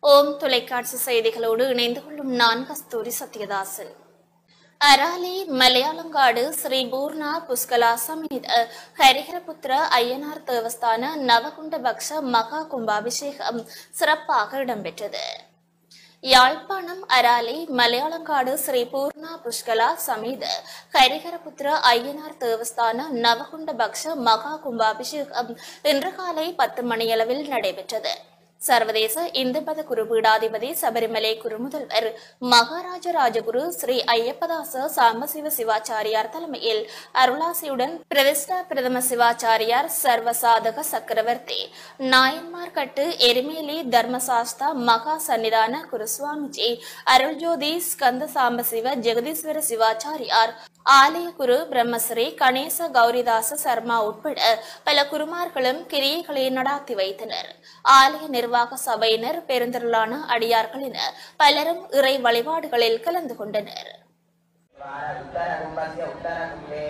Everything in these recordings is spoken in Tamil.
ஓம் தொலைக்காட்சி செய்திகளோடு இணைந்து கொள்ளும் நான் கஸ்தூரி சத்யதாசன் அராலி மலையாளங்காடு ஸ்ரீ பூர்ணா புஷ்கலா சமேத ஹரிஹரபுத்திர ஐயனார் தேவஸ்தான நவகுண்ட பக்ஷ மகா கும்பாபிஷேகம் சிறப்பாக இடம்பெற்றது யாழ்ப்பாணம் அராலி மலையாளங்காடு ஸ்ரீ பூர்ணா புஷ்கலா சமேத ஹரிஹரபுத்திர ஐயனார் தேவஸ்தான நவகுண்ட பக்ஷ மகா கும்பாபிஷேகம் இன்று காலை பத்து மணியளவில் நடைபெற்றது சர்வதேச இந்து மத குருபீடாதிபதி சபரிமலை குருமுதல்வர் மகாராஜ ராஜகுரு ஸ்ரீ ஐயப்பதாச சாம்பசிவ சிவாச்சாரியார் தலைமையில் அருளாசியுடன் பிரதிஷ்டா பிரதம சிவாச்சாரியார் சர்வசாதக சக்கரவர்த்தி நாயன்மார் கட்டு எரிமேலி தர்மசாஸ்தா மகா சன்னிதான குருசுவாமிஜி அருள்ஜோதி ஸ்கந்த சாம்பசிவ ஜெகதீஸ்வர சிவாச்சாரியார் ஆலய குரு பிரம்மஸ்ரீ கணேச கௌரிதாச சர்மா உட்பட பல குருமார்களும் கிரியைகளை நடாத்தி வைத்தனர் ஆலய நிர்வாக சபையினர் பெருந்திரளான அடியார்கள் என பலரும் இறை வழிபாடுகளில் கலந்து கொண்டனர் उत्तरकुम्भस्य उत्तरकुम्भे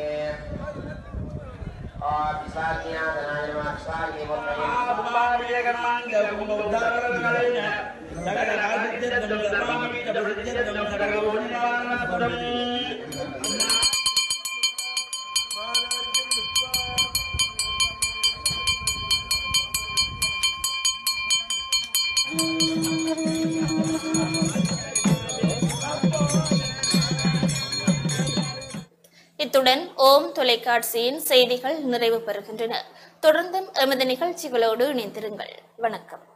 இத்துடன் ஓம் தொலைக்காட்சியின் செய்திகள் நிறைவு பெறுகின்றன தொடர்ந்தும் எமது நிகழ்ச்சிகளோடு இணைந்திருங்கள் வணக்கம்